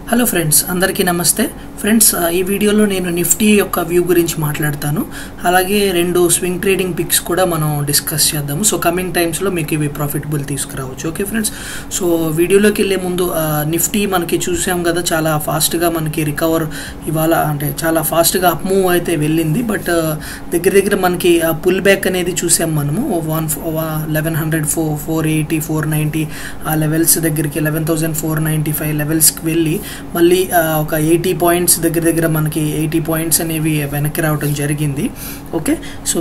hello friends అందరికీ నమస్తే friends ఆ, ఈ వీడియోలో నేను నిఫ్టీ యొక్క వ్యూ గురించి మాట్లాడతాను అలాగే రెండు స్వింగ్ ట్రేడింగ్ పిక్స్ కూడా మనం డిస్కస్ చేద్దాము సో కమింగ్ టైమ్స్లో మీకు ఇవి ప్రాఫిటబుల్ తీసుకురావచ్చు ఓకే ఫ్రెండ్స్ సో వీడియోలోకి వెళ్ళే ముందు ఆ, నిఫ్టీ మనకి చూసాం కదా చాలా ఫాస్ట్గా మనకి రికవర్ ఇవాళ అంటే చాలా ఫాస్ట్గా అప్ మూవ్ అయితే వెళ్ళింది బట్ దగ్గర దగ్గర మనకి పుల్ బ్యాక్ అనేది చూసాం మనము one eleven hundred four four eighty four ninety ఆ లెవెల్స్ దగ్గరికి eleven thousand four ninety five లెవెల్స్కి వెళ్ళి మళ్ళీ ఆ, ఒక ఎయిటీ పాయింట్స్ దగ్గర దగ్గర మనకి ఎయిటీ పాయింట్స్ అనేవి వెనక్కి రావడం జరిగింది ఓకే సో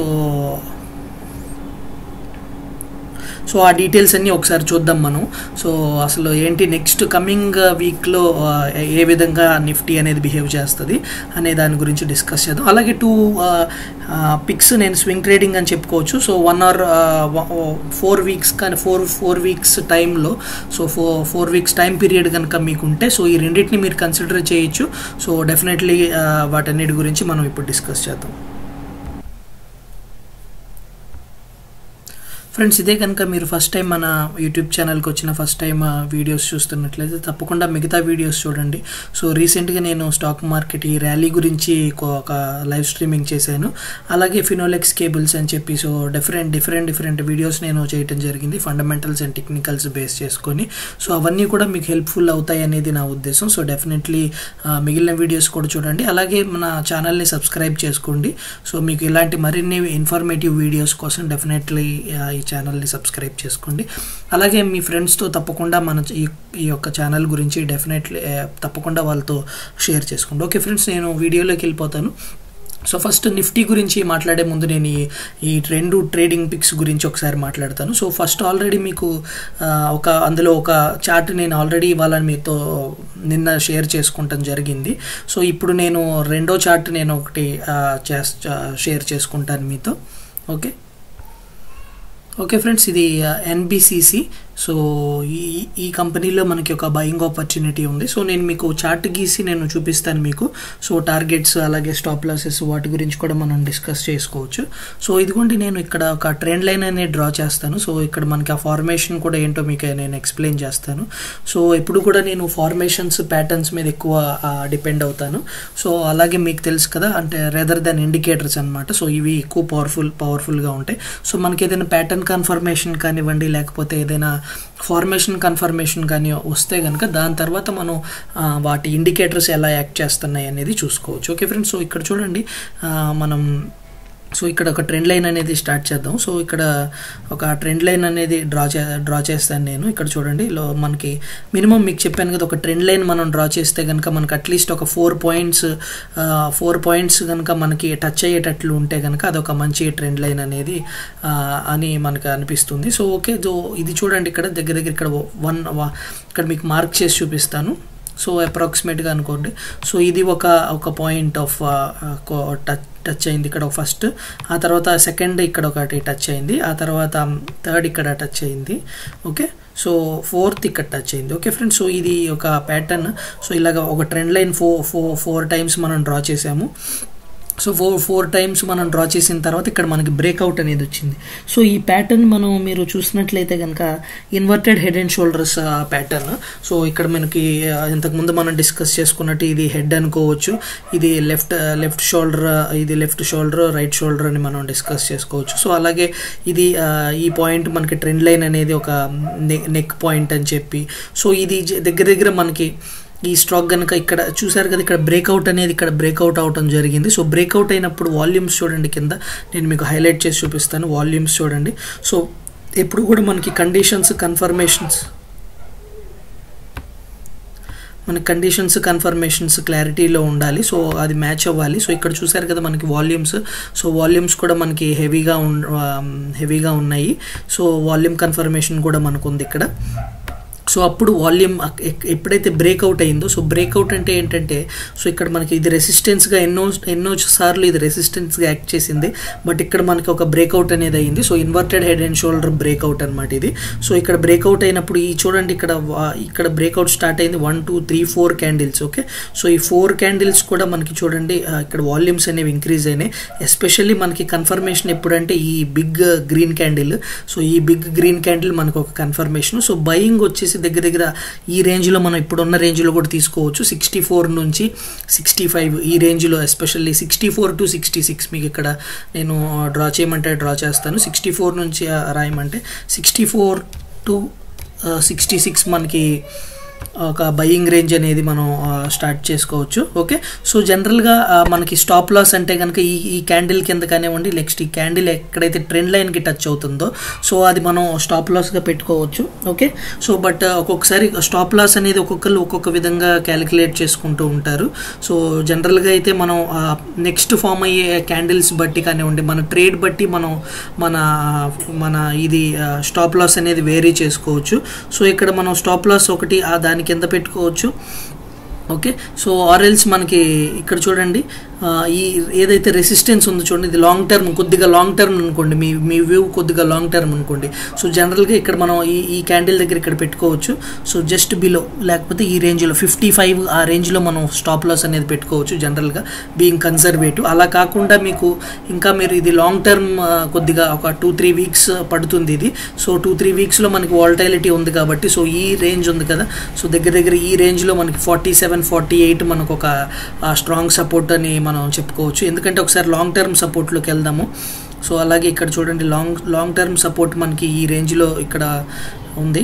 సో ఆ డీటెయిల్స్ అన్నీ ఒకసారి చూద్దాం మనం సో అసలు ఏంటి నెక్స్ట్ కమింగ్ వీక్లో ఏ విధంగా నిఫ్టీ అనేది బిహేవ్ చేస్తుంది అనే దాని గురించి డిస్కస్ చేద్దాం అలాగే టూ పిక్స్ నేను స్వింగ్ ట్రేడింగ్ అని చెప్పుకోవచ్చు so one or four weeks కానీ ఫోర్ ఫోర్ వీక్స్ టైంలో so four four weeks time period కనుక మీకు ఉంటే సో ఈ రెండింటిని మీరు కన్సిడర్ చేయొచ్చు సో డెఫినెట్లీ వాటన్నిటి గురించి మనం ఇప్పుడు డిస్కస్ చేద్దాం ఫ్రెండ్స్ ఇదే కనుక మీరు ఫస్ట్ టైం మన యూట్యూబ్ ఛానల్కి వచ్చిన ఫస్ట్ టైం వీడియోస్ చూస్తున్నట్లయితే తప్పకుండా మిగతా వీడియోస్ చూడండి సో రీసెంట్గా నేను స్టాక్ మార్కెట్ ఈ ర్యాలీ గురించి ఒక- ఒక లైవ్ స్ట్రీమింగ్ చేశాను అలాగే ఫినోలెక్స్ కేబుల్స్ అని చెప్పి so different different different videos నేను చేయటం జరిగింది ఫండమెంటల్స్ అండ్ టెక్నికల్స్ బేస్ చేసుకొని సో అవన్నీ కూడా మీకు హెల్ప్ఫుల్ అవుతాయి అనేది నా ఉద్దేశం సో డెఫినెట్లీ మిగిలిన వీడియోస్ కూడా చూడండి అలాగే మన ఛానల్ని సబ్స్క్రైబ్ చేసుకోండి సో మీకు ఇలాంటి మరిన్ని ఇన్ఫర్మేటివ్ వీడియోస్ కోసం డెఫినెట్లీ ఈ ఛానల్ని సబ్స్క్రైబ్ చేసుకోండి అలాగే మీ ఫ్రెండ్స్తో తప్పకుండా మన ఈ ఈ యొక్క ఛానల్ గురించి డెఫినెట్లీ తప్పకుండా వాళ్ళతో షేర్ చేసుకోండి ఓకే ఫ్రెండ్స్ నేను వీడియోలోకి వెళ్ళిపోతాను సో ఫస్ట్ నిఫ్టీ గురించి మాట్లాడే ముందు నేను ఈ ఈ రెండు ట్రేడింగ్ పిక్స్ గురించి ఒకసారి మాట్లాడతాను సో ఫస్ట్ ఆల్రెడీ మీకు ఆ, ఒక అందులో ఒక చార్ట్ నేను ఆల్రెడీ ఇవాళ మీతో నిన్న షేర్ చేసుకుంటాం జరిగింది సో ఇప్పుడు నేను రెండో చార్ట్ నేను ఒకటి ఆ, చేస్ షేర్ చేసుకుంటాను మీతో ఓకే ఓకే ఫ్రెండ్స్ ఇది ఎన్బిసిసి సో ఈ ఈ కంపెనీలో మనకి ఒక బయింగ్ ఆపర్చునిటీ ఉంది సో నేను మీకు చార్ట్ గీసి నేను చూపిస్తాను మీకు సో టార్గెట్స్ అలాగే స్టాప్ లాసెస్ వాటి గురించి కూడా మనం డిస్కస్ చేసుకోవచ్చు సో ఇదిగోండి నేను ఇక్కడ ఒక ట్రెండ్ లైన్ అనేది డ్రా చేస్తాను సో ఇక్కడ మనకి ఆ ఫార్మేషన్ కూడా ఏంటో మీకు నేను ఎక్స్ప్లెయిన్ చేస్తాను సో ఎప్పుడు కూడా నేను ఫార్మేషన్స్ ప్యాటర్న్స్ మీద ఎక్కువ డిపెండ్ అవుతాను సో అలాగే మీకు తెలుసు కదా అంటే రెదర్ దెన్ ఇండికేటర్స్ అనమాట సో ఇవి ఎక్కువ పవర్ఫుల్ పవర్ఫుల్గా ఉంటాయి సో మనకి ఏదైనా ప్యాటర్న్ కన్ఫర్మేషన్ కానివ్వండి లేకపోతే ఏదైనా ఫార్మేషన్ కన్ఫర్మేషన్ కానీ వస్తే కనుక దాని తర్వాత మనం ఆ, వాటి ఇండికేటర్స్ ఎలా యాక్ట్ చేస్తున్నాయి అనేది చూసుకోవచ్చు ఓకే ఫ్రెండ్స్ సో ఇక్కడ చూడండి ఆ, మనం సో ఇక్కడ ఒక ట్రెండ్ లైన్ అనేది స్టార్ట్ చేద్దాం సో ఇక్కడ ఒక ట్రెండ్ లైన్ అనేది డ్రా చే డ్రా చేస్తాను నేను ఇక్కడ చూడండి లో మనకి మినిమం మీకు చెప్పాను కదా ఒక ట్రెండ్ లైన్ మనం డ్రా చేస్తే కనుక మనకి అట్లీస్ట్ ఒక ఫోర్ పాయింట్స్ ఫోర్ పాయింట్స్ కనుక మనకి టచ్ అయ్యేటట్లు ఉంటే కనుక అదొక మంచి ట్రెండ్ లైన్ అనేది ఆ, అని మనకు అనిపిస్తుంది సో ఓకే సో ఇది చూడండి ఇక్కడ దగ్గర దగ్గర ఇక్కడ వన్ ఇక్కడ మీకు మార్క్ చేసి చూపిస్తాను సో అప్రాక్సిమేట్గా అనుకోండి సో ఇది ఒక ఒక పాయింట్ ఆఫ్ టచ్ టచ్ అయింది ఇక్కడ ఫస్ట్ ఆ తర్వాత సెకండ్ ఇక్కడ ఒకటి టచ్ అయింది ఆ తర్వాత థర్డ్ ఇక్కడ టచ్ అయింది ఓకే సో ఫోర్త్ ఇక్కడ టచ్ అయింది ఓకే ఫ్రెండ్స్ సో ఇది ఒక ప్యాటర్న్ సో ఇలాగ ఒక trend line four four four times మనం డ్రా చేసాము సో ఫోర్ ఫోర్ టైమ్స్ మనం డ్రా చేసిన తర్వాత ఇక్కడ మనకి బ్రేక్అవుట్ అనేది వచ్చింది సో ఈ ప్యాటర్న్ మనం మీరు చూసినట్లయితే కనుక inverted head and shoulders pattern so ఇక్కడ మనకి ఆ, ఇంతకుముందు మనం డిస్కస్ చేసుకున్నట్టు ఇది హెడ్ అనుకోవచ్చు ఇది లెఫ్ట్ లెఫ్ట్ షోల్డర్ ఇది లెఫ్ట్ షోల్డర్ రైట్ షోల్డర్ అని మనం డిస్కస్ చేసుకోవచ్చు సో అలాగే ఇది ఆ, ఈ పాయింట్ మనకి ట్రెండ్ లైన్ అనేది ఒక నెక్ పాయింట్ అని చెప్పి సో ఇది జ- దగ్గర దగ్గర మనకి ఈ స్టాక్ కనుక ఇక్కడ చూసారు కదా ఇక్కడ బ్రేక్అవుట్ అనేది ఇక్కడ బ్రేక్అవుట్ అవటం జరిగింది సో బ్రేక్అవుట్ అయినప్పుడు వాల్యూమ్స్ చూడండి కింద నేను మీకు హైలైట్ చేసి చూపిస్తాను వాల్యూమ్స్ చూడండి సో ఎప్పుడు కూడా మనకి కండిషన్స్ కన్ఫర్మేషన్స్ మన కండిషన్స్ కన్ఫర్మేషన్స్ క్లారిటీలో ఉండాలి సో అది మ్యాచ్ అవ్వాలి సో ఇక్కడ చూసారు కదా మనకి వాల్యూమ్స్ సో వాల్యూమ్స్ కూడా మనకి హెవీగా ఉన్ హెవీగా ఉన్నాయి సో వాల్యూమ్ కన్ఫర్మేషన్ కూడా మనకు ఉంది ఇక్కడ సో అప్పుడు వాల్యూమ్ ఎప్పుడైతే బ్రేక్అవుట్ అయిందో సో బ్రేక్అవుట్ అంటే ఏంటంటే సో ఇక్కడ మనకి ఇది రెసిస్టెన్స్గా ఎన్నో ఎన్నో సార్లు ఇది రెసిస్టెన్స్గా యాక్ట్ చేసింది బట్ ఇక్కడ మనకి ఒక బ్రేక్అవుట్ అనేది అయింది so inverted head and shoulder breakout అనమాట ఇది సో ఇక్కడ బ్రేక్అవుట్ అయినప్పుడు ఈ చూడండి ఇక్కడ వా- ఇక్కడ బ్రేక్అవుట్ స్టార్ట్ అయింది one two three four candles okay so ఈ ఫోర్ క్యాండిల్స్ కూడా మనకి చూడండి ఆ, ఇక్కడ వాల్యూమ్స్ అనేవి ఇంక్రీజ్ అయినాయి ఎస్పెషల్లీ మనకి కన్ఫర్మేషన్ ఎప్పుడంటే ఈ బిగ్ గ్రీన్ క్యాండిల్ సో ఈ బిగ్ గ్రీన్ క్యాండిల్ మనకు ఒక కన్ఫర్మేషన్ సో బయింగ్ వచ్చేసి దగ్గర దగ్గర ఈ రేంజ్లో మనం ఇప్పుడున్న రేంజ్లో కూడా తీసుకోవచ్చు సిక్స్టీ ఫోర్ నుంచి సిక్స్టీ ఫైవ్ ఈ రేంజ్లో especially sixty four to sixty six మీకు ఇక్కడ నేను డ్రా చేయమంటే డ్రా చేస్తాను సిక్స్టీ ఫోర్ నుంచి ఆ, రాయమంటే sixty four to sixty six మనకి ఒక బయింగ్ రేంజ్ అనేది మనం ఆ, స్టార్ట్ చేసుకోవచ్చు ఓకే సో జనరల్గా ఆ, మనకి స్టాప్ లాస్ అంటే కనుక ఈ ఈ క్యాండిల్ కింద కానివ్వండి నెక్స్ట్ ఈ క్యాండిల్ ఎక్కడైతే ట్రెండ్ లైన్కి టచ్ అవుతుందో సో అది మనం స్టాప్ లాస్గా పెట్టుకోవచ్చు ఓకే సో బట్ ఒక్కొక్కసారి స్టాప్ లాస్ అనేది ఒక్కొక్కరు ఒక్కొక్క విధంగా క్యాలిక్యులేట్ చేసుకుంటూ ఉంటారు సో జనరల్గా అయితే మనం నెక్స్ట్ ఫామ్ అయ్యే క్యాండిల్స్ బట్టి కానివ్వండి మన ట్రేడ్ బట్టి మనం మన మన ఇది స్టాప్ లాస్ అనేది వేరీ చేసుకోవచ్చు సో ఇక్కడ మనం స్టాప్ లాస్ ఒకటి ఆ దాని కింద పెట్టుకోవచ్చు ఓకే సో ఆర్ఎల్స్ మనకి ఇక్కడ చూడండి ఆ, ఈ ఏదైతే రెసిస్టెన్స్ ఉందో చూడండి ఇది లాంగ్ టర్మ్ కొద్దిగా లాంగ్ టర్మ్ అనుకోండి మీ మీ వ్యూ కొద్దిగా లాంగ్ టర్మ్ అనుకోండి సో జనరల్గా ఇక్కడ మనం ఈ ఈ క్యాండిల్ దగ్గర ఇక్కడ పెట్టుకోవచ్చు సో జస్ట్ బిలో లేకపోతే ఈ రేంజ్లో ఫిఫ్టీ ఫైవ్ ఆ రేంజ్లో మనం స్టాప్ లాస్ అనేది పెట్టుకోవచ్చు జనరల్గా బీయింగ్ కన్సర్వేటివ్ అలా కాకుండా మీకు ఇంకా మీరు ఇది లాంగ్ టర్మ్ కొద్దిగా ఒక టూ త్రీ వీక్స్ పడుతుంది ఇది సో టూ త్రీ వీక్స్లో మనకి వాల్టైలిటీ ఉంది కాబట్టి సో ఈ రేంజ్ ఉంది కదా సో దగ్గర దగ్గర ఈ రేంజ్లో మనకి ఫార్టీ సెవెన్ ఫార్టీ ఎయిట్ మనకు ఒక స్ట్రాంగ్ సపోర్ట్ అని మనం చెప్పుకోవచ్చు ఎందుకంటే ఒకసారి లాంగ్ టర్మ్ సపోర్ట్లోకి వెళ్దాము సో అలాగే ఇక్కడ చూడండి లాంగ్ లాంగ్ టర్మ్ సపోర్ట్ మనకి ఈ రేంజ్లో ఇక్కడ ఉంది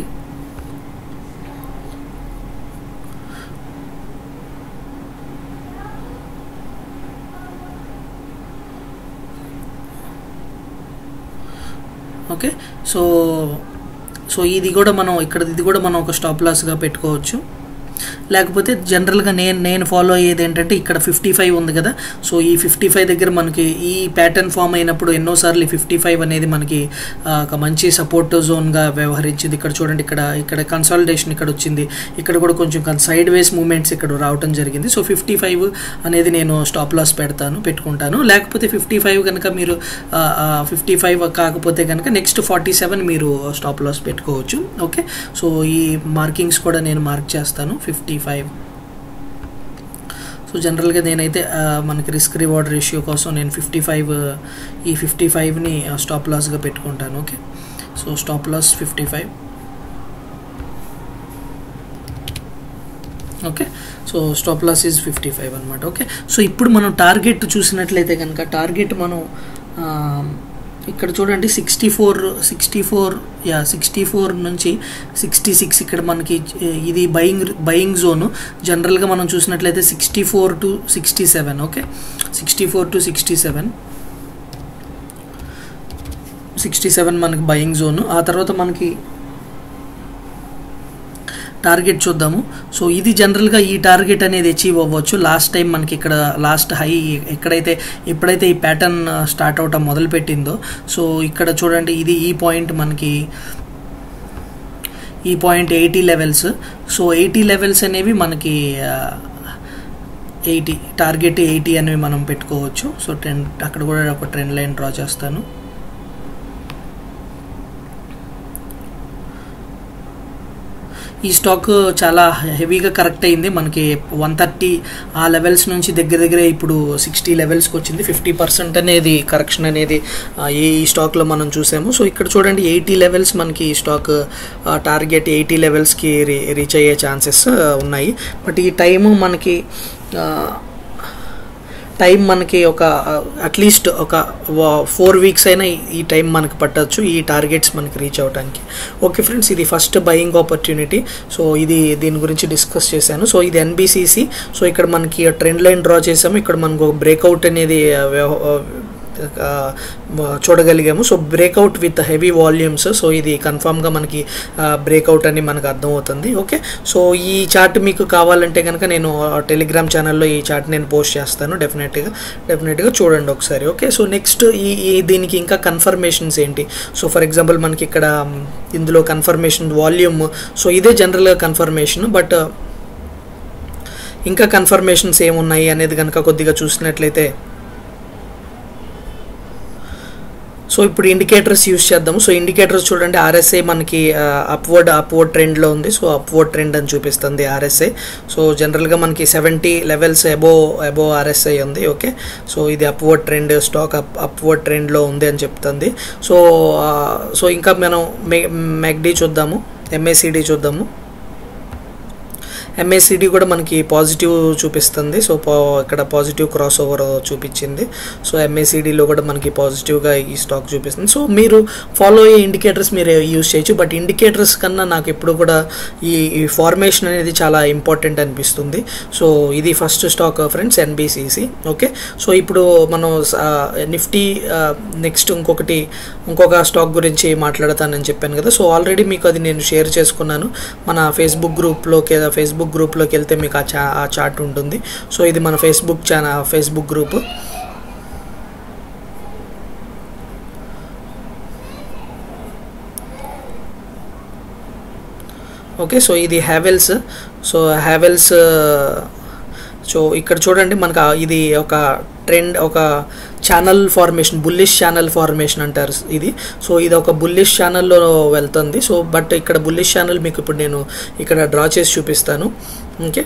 ఓకే సో సో ఇది కూడా మనం ఇక్కడ ఇది కూడా మనం ఒక స్టాప్ లాస్గా పెట్టుకోవచ్చు లేకపోతే జనరల్గా నేను నేను ఫాలో అయ్యేది ఏంటంటే ఇక్కడ ఫిఫ్టీ ఫైవ్ ఉంది కదా సో ఈ ఫిఫ్టీ ఫైవ్ దగ్గర మనకి ఈ ప్యాటర్న్ ఫామ్ అయినప్పుడు ఎన్నోసార్లు ఈ ఫిఫ్టీ ఫైవ్ అనేది మనకి ఆ, ఒక మంచి సపోర్ట్ జోన్గా వ్యవహరించింది ఇక్కడ చూడండి ఇక్కడ ఇక్కడ కన్సాలిడేషన్ ఇక్కడ వచ్చింది ఇక్కడ కూడా కొంచెం సైడ్ వేస్ మూమెంట్స్ ఇక్కడ రావటం జరిగింది సో ఫిఫ్టీ ఫైవ్ అనేది నేను స్టాప్ లాస్ పెడతాను పెట్టుకుంటాను లేకపోతే ఫిఫ్టీ ఫైవ్ కనుక మీరు ఫిఫ్టీ ఫైవ్ కాకపోతే కనుక నెక్స్ట్ ఫార్టీ సెవెన్ మీరు స్టాప్ లాస్ పెట్టుకోవచ్చు ఓకే సో ఈ మార్కింగ్స్ కూడా నేను మార్క్ చేస్తాను ఫిఫ్టీ ఫైవ్ సో జనరల్గా నేనైతే ఆ, మనకి రిస్క్ రివార్డ్ రేషియో కోసం నేను ఫిఫ్టీ ఫైవ్ ఈ ఫిఫ్టీ ఫైవ్ని స్టాప్ లాస్గా పెట్టుకుంటాను okay so stop loss fifty five okay so stop loss is fifty five అనమాట ఓకే సో ఇప్పుడు మనం టార్గెట్ చూసినట్లయితే కనుక టార్గెట్ మనం ఆ, ఇక్కడ చూడండి sixty four sixty four yeah sixty four నుంచి సిక్స్టీ సిక్స్ ఇక్కడ మనకి ఇది బయింగ్ బయింగ్ జోన్ జనరల్గా మనం చూసినట్లయితే sixty four to sixty seven okay sixty four to sixty seven sixty seven మనకి బయింగ్ జోన్ ఆ తర్వాత మనకి టార్గెట్ చూద్దాము సో ఇది జనరల్గా ఈ టార్గెట్ అనేది అచీవ్ అవ్వచ్చు లాస్ట్ టైం మనకి ఇక్కడ లాస్ట్ హై ఎక్కడైతే ఎప్పుడైతే ఈ ప్యాటర్న్ స్టార్ట్ అవటం మొదలుపెట్టిందో సో ఇక్కడ చూడండి ఇది ఈ పాయింట్ మనకి ఈ point eighty levels so eighty levels అనేవి మనకి ఎయిటీ టార్గెట్ ఎయిటీ అనేవి మనం పెట్టుకోవచ్చు సో ట్రెండ్ అక్కడ కూడా ఒక ట్రెండ్ లైన్ డ్రా చేస్తాను ఈ స్టాక్ చాలా హెవీగా కరెక్ట్ అయింది మనకి వన్ థర్టీ ఆ లెవెల్స్ నుంచి దగ్గర దగ్గర ఇప్పుడు సిక్స్టీ లెవెల్స్కి వచ్చింది ఫిఫ్టీ పర్సెంట్ అనేది కరెక్షన్ అనేది ఆ, ఈ స్టాక్లో మనం చూసాము సో ఇక్కడ చూడండి ఎయిటీ లెవెల్స్ మనకి ఈ స్టాక్ టార్గెట్ ఎయిటీ లెవెల్స్కి రీ రీచ్ అయ్యే ఛాన్సెస్ ఉన్నాయి బట్ ఈ టైము మనకి ఆ, టైం మనకి ఒక అట్లీస్ట్ ఒక ఫోర్ వీక్స్ అయినా ఈ- ఈ టైం మనకి పట్టొచ్చు ఈ టార్గెట్స్ మనకి రీచ్ అవడానికి ఓకే ఫ్రెండ్స్ ఇది ఫస్ట్ బయింగ్ ఆపర్చునిటీ సో ఇది దీని గురించి డిస్కస్ చేశాను సో ఇది ఎన్బిసిసి సో ఇక్కడ మనకి ట్రెండ్ లైన్ డ్రా చేసాము ఇక్కడ మనకు ఒక బ్రేక్అవుట్ అనేది ఆ, వ్యవ- ఆ, చూడగలిగాము so breakout with heavy volumes so ఇది కన్ఫామ్గా మనకి బ్రేక్అవుట్ అని మనకు అర్థమవుతుంది ఓకే సో ఈ చార్ట్ మీకు కావాలంటే కనుక నేను టెలిగ్రామ్ ఛానల్లో ఈ చార్ట్ నేను పోస్ట్ చేస్తాను డెఫినెట్గా డెఫినెట్గా చూడండి ఒకసారి ఓకే సో నెక్స్ట్ ఈ ఈ దీనికి ఇంకా కన్ఫర్మేషన్స్ ఏంటి సో ఫర్ ఎగ్జాంపుల్ మనకి ఇక్కడ మ్, ఇందులో కన్ఫర్మేషన్ వాల్యూమ్ సో ఇదే జనరల్గా కన్ఫర్మేషన్ బట్ ఇంకా కన్ఫర్మేషన్స్ ఏమున్నాయి అనేది కనుక కొద్దిగా చూసినట్లయితే సో ఇప్పుడు ఇండికేటర్స్ యూస్ చేద్దాము సో ఇండికేటర్స్ చూడండి ఆర్ఎస్ఐ మనకి అప్వర్డ్ అప్వర్డ్ ట్రెండ్లో ఉంది సో అప్వర్డ్ ట్రెండ్ అని చూపిస్తుంది ఆర్ఎస్ఐ సో జనరల్గా మనకి seventy levels above above RSI ఉంది ఓకే సో ఇది upward trend stock up upward ట్రెండ్లో ఉంది అని చెప్తుంది సో ఆ, సో ఇంకా మనం మె మెగ్డీ చూద్దాము ఎంఏసిడి చూద్దాము ఎంఏసిడి కూడా మనకి పాజిటివ్ చూపిస్తుంది సో పా ఇక్కడ పాజిటివ్ క్రాస్ ఓవర్ చూపించింది సో ఎంఏసిడిలో కూడా మనకి పాజిటివ్గా ఈ స్టాక్ చూపిస్తుంది సో మీరు ఫాలో అయ్యే ఇండికేటర్స్ మీరు యూస్ చేయొచ్చు బట్ ఇండికేటర్స్ కన్నా నాకు ఎప్పుడు కూడా ఈ ఈ ఫార్మేషన్ అనేది చాలా ఇంపార్టెంట్ అనిపిస్తుంది సో ఇది first stock friends NBCC okay so ఇప్పుడు మనం నిఫ్టీ నెక్స్ట్ ఇంకొకటి ఇంకొక స్టాక్ గురించి మాట్లాడతానని చెప్పాను కదా సో ఆల్రెడీ మీకు అది నేను షేర్ చేసుకున్నాను మన ఫేస్బుక్ గ్రూప్లోకి ఫేస్బుక్ గ్రూప్లోకి వెళ్తే మీకు ఆ చా ఆ చార్ట్ ఉంటుంది సో ఇది మన Facebook channel Facebook group okay so ఇది హ్యావెల్స్ సో హ్యావెల్స్ సో ఇక్కడ చూడండి మనకు ఆ- ఇది ఒక ట్రెండ్ ఒక channel formation bullish channel formation అంటారు ఇది సో ఇది ఒక బుల్లిష్ ఛానల్లో వెళ్తుంది సో బట్ ఇక్కడ బుల్లిష్ ఛానల్ మీకు ఇప్పుడు నేను ఇక్కడ డ్రా చేసి చూపిస్తాను ఓకే